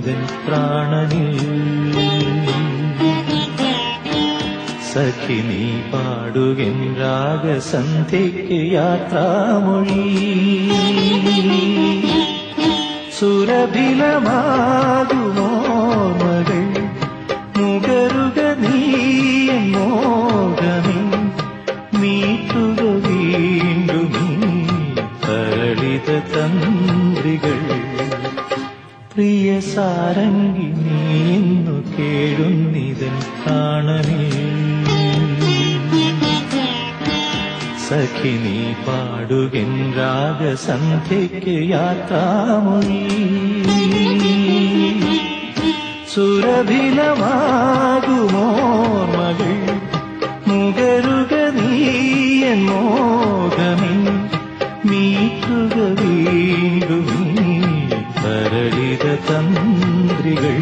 കേഴുന്നിതൻ പ്രാണനിൽ സഖി നീ പാടുകൻ രാഗസന്ധ്യയ്ക്ക് യാത്രാമൊഴി സുരഭിലമാകുമോ മകൾ മുകരുക നീ മോഹമേ മീട്ടുക വീണ്ടും ഈ തരളിത തന്ത്രികൾ പ്രിയ സാരംഗി നീ ഇന്നു കേഴുന്നിതൻ കാണണേ സഖി നീ പാടുകൻ രാഗസന്ധ്യയ്ക്ക് യാത്രാമൊഴി സുരഭിലമാകുമോർമകൾ മുകരുക നീ എൻ മോഹമേ മീറ്റുക വീണ്ടും ഈ തരളിത തന്ത്രികൾ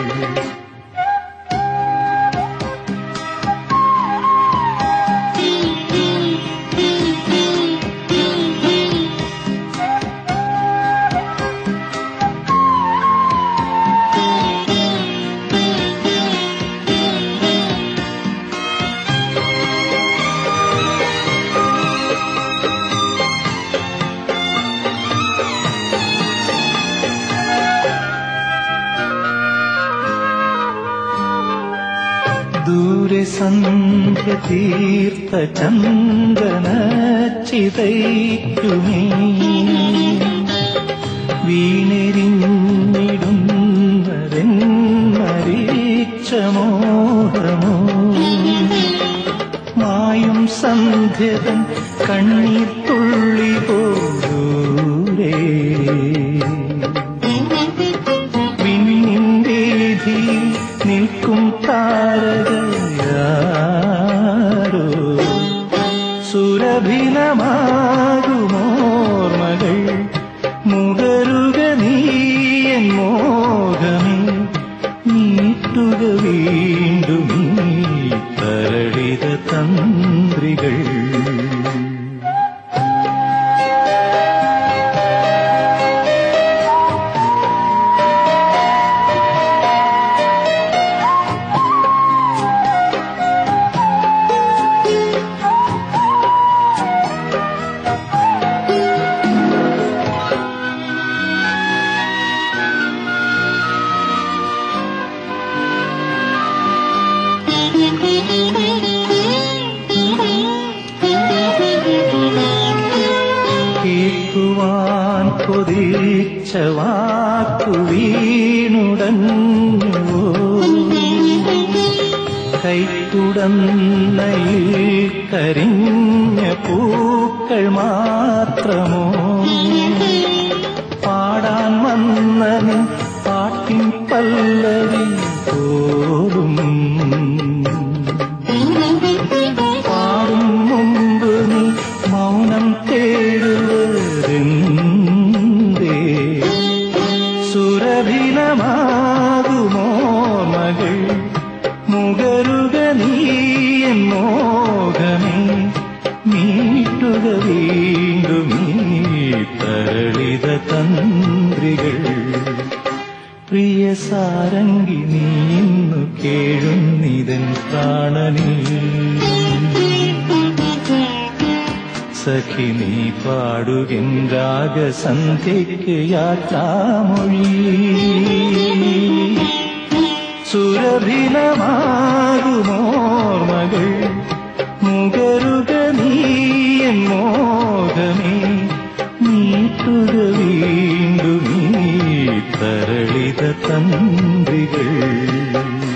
ദൂരെ സന്ധ്യ തീർത്ത ചന്ദന ചിതയ്ക്കുമേ വീണെരിഞ്ഞിടുന്നരെന്നരീച്ച മോഹമോ മായും സന്ധ്യതൻ കണ്ണീർ തുള്ളി പോരേ വിണ്ണിന്റേധി നിൽക്കും താരകയാരോ സുരഭിലമാകുമോർമകൾ മുകരുക നീ എൻ മോഹമേ നീട്ടുക വീണ്ടും ഈ തരളിത തന്ത്രികൾ കേൾക്കുവാൻ കൊതിച്ച വാക്കു വീണുടഞ്ഞുവോ കൈത്തുടന്നയിൽ കരിഞ്ഞ പൂക്കൾ മാത്രമോ പാടാൻ വന്നന് പാട്ടിൻ പല്ലവി പോലും പാടും മുമ്പ് നീ മൗനം തേടുവതെന്തേ സുരഭിലമാകുമോ മകൾ മുകരുക നീ എൻ മോഹമേ മീട്ടുക വീണ്ടും ഈ തരളിത തന്ത്രികൾ പ്രിയ സാരംഗി നീ ഇന്നു കേഴുന്നിതൻ പ്രാണനിൽ സഖി നീ പാടുകിൻ രാഗസന്ധ്യയ്ക്ക് യാത്രാമൊഴി സുരഭിലമാകുമോർമകൾ മുകരുക നീ എൻ മോഹമേ നീട്ടുക വീണ്ടും ഈ തരളിത തന്ത്രികൾ